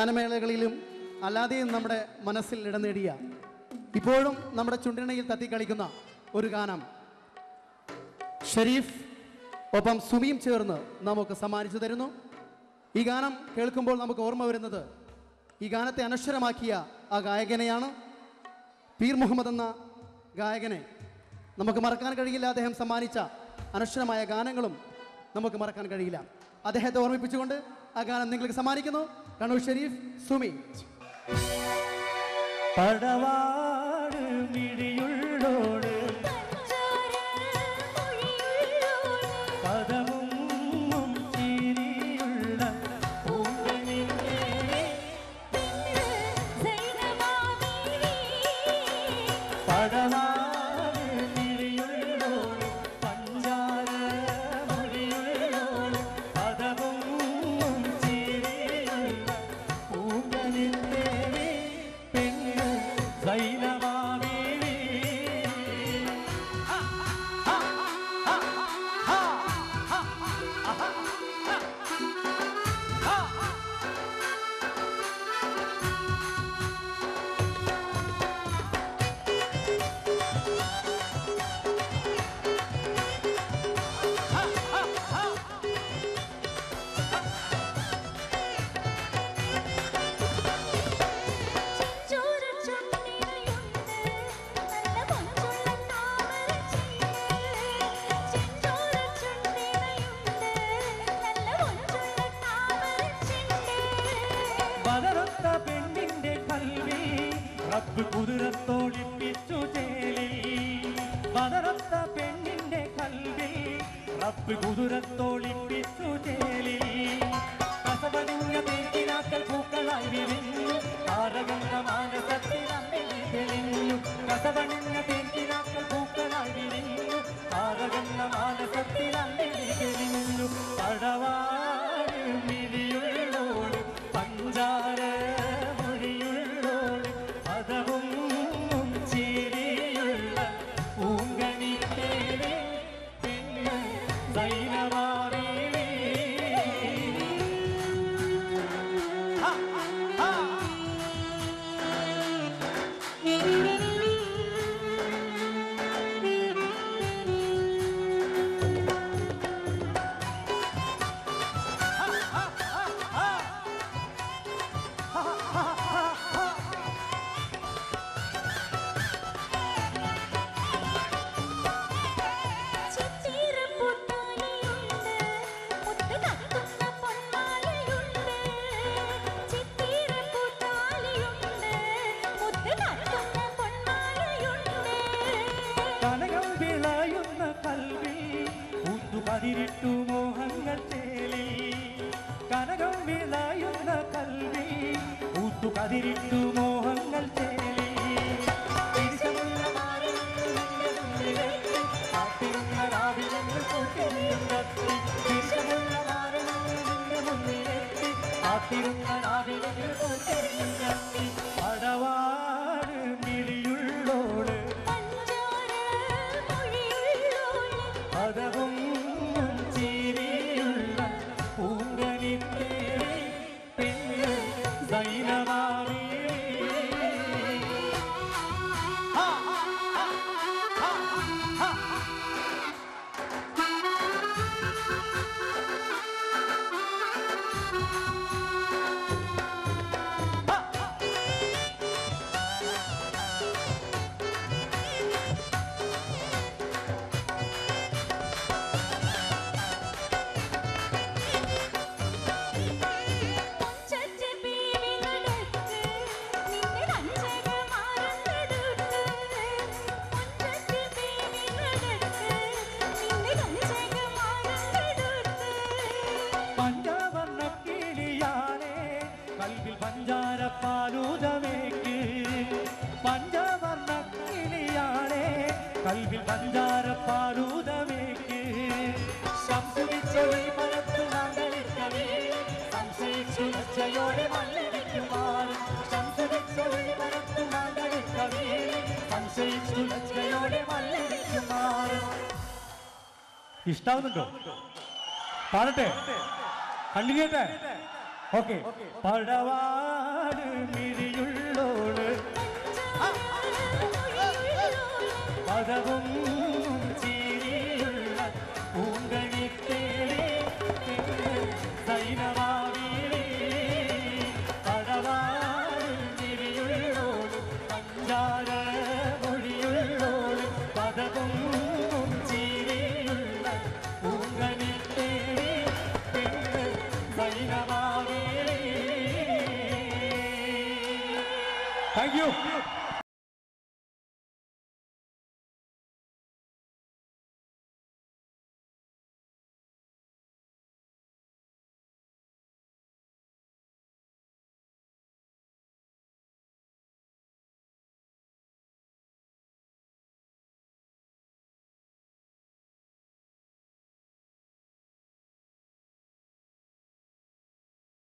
ഗാനമേളകളിലും അല്ലാതെയും നമ്മുടെ മനസ്സിൽ ഇടം നേടിയ ഇപ്പോഴും നമ്മുടെ ചുണ്ടിണയിൽ തത്തിക്കളിക്കുന്ന ഒരു ഗാനം ഷരീഫ് ഒപ്പം സുമിയും ചേർന്ന് നമുക്ക് സമ്മാനിച്ചു തരുന്നു ഈ ഗാനം കേൾക്കുമ്പോൾ നമുക്ക് ഓർമ്മ വരുന്നത് ഈ ഗാനത്തെ അനശ്വരമാക്കിയ ആ ഗായകനെയാണ് പീർ മുഹമ്മദ് എന്ന ഗായകനെ നമുക്ക് മറക്കാൻ കഴിയില്ല അദ്ദേഹം സമ്മാനിച്ച അനശ്വരമായ ഗാനങ്ങളും നമുക്ക് മറക്കാൻ കഴിയില്ല അദ്ദേഹത്തെ ഓർമ്മിപ്പിച്ചുകൊണ്ട് ആ ഗാനം നിങ്ങൾക്ക് സമ്മാനിക്കുന്നു കണ്ണൂർ ഷരീഫ് സുമി പടവാട് മിഴിയുള്ളോട് പദമും ചിരിയുള്ള പൂങ്കണിന്റെ പടവാട് മിഴിയുള്ളോട് പഞ്ചാര മൊഴിയുള്ളോട് പദമും ചിരിയുള്ള പൂങ്കണിന്റെ പെണ്ണ് സൈനമാവി വളർത്ത പെണ്ണിന്റെ കൽവി റബ്ബ് കുതിരത്തോളിപ്പിച്ചു ചേലി വളർത്ത പെണ്ണിന്റെ കൽവി റബ്ബ് കുതിരത്തോളിപ്പിച്ചു ചേലി കസവണിഞ്ഞ തേക്കിനാക്കൽ പൂക്കളായി വിരിഞ്ഞു താരകണ്ട മാനസത്തിൽ അമ്മിണി തെളിഞ്ഞു കസവണിഞ്ഞ തേക്കിനാക്കൽ പൂക്കളായി വിരിഞ്ഞു താരകണ്ട മാനസത്തിൽ അമ്മിണി തെളിഞ്ഞു പടവാട് മിഴിയുള്ളോട് പഞ്ചാര മൊഴിയുള്ളോട് പദവും ചിരിയുള്ള പൂങ്കണിത്തേരെ പെണ്ണ് സൈനമാവി കനകം വിളയുന്ന കൽവി ഊത്തുപതിരിട്ടു മോഹങ്ങൾ ചേലി കനകം വിളയുന്ന കൽവി ഊത്തുപതിരിട്ടു മോഹങ്ങൾ ചേലി തിരിച്ചമുള്ള മാറിന്റെ മുന്നിലെത്തി, കാത്തിരുന്ന രാവിലെന്ന് കൂട്ടിനിയും കത്തി. തിരിച്ചമുള്ള മാറിന്റെ മുന്നിലെത്തി, കാത്തിരുന്ന രാവിലെന്ന് കൂട്ടിനിയും കത്തി. പടവാട് മിഴിയുള്ളോട് പദവും ചിരിയുള്ള പൂങ്കണിത്തേ പെണ്ണ് സൈനമാവി പഞ്ചവർണ്ണ കിളിയാണേ കൽവിൽ പഞ്ചാര പാലൂതമേക്ക് പഞ്ചവർണ്ണ കിളിയാണേ കൽവിൽ പഞ്ചാര പാലൂതമേക്ക് ശംസുവിച്ച ഈ മരത്തു നാങ്കളിക്കവേ സംശയിച്ചു ലജ്ജയോടെ മണ്ണിടിക്കുമാറും ശംസുവിച്ച ഈ മരത്തു നാങ്കളിക്കവേ സംശയിച്ചു ലജ്ജയോടെ മണ്ണിടിക്കുമാറും ഇഷ്ടാവുന്നുണ്ടോ പാടട്ടെ കണ്ടിന്യൂ ചെയ്യട്ടെ ഓക്കെ പടവാട് മിഴിയുള്ളോള് പദവും ചിരിയുള്ള പൂങ്കണിത്തേടി സൈനവാവിളി പടവാട് മിഴിയുള്ളോള് പഞ്ചാര മൊഴിയുള്ളോള് പദവും ചിരിയുള്ള പൂങ്കണിത്തേടി സൈനവാവിളി താങ്ക് യു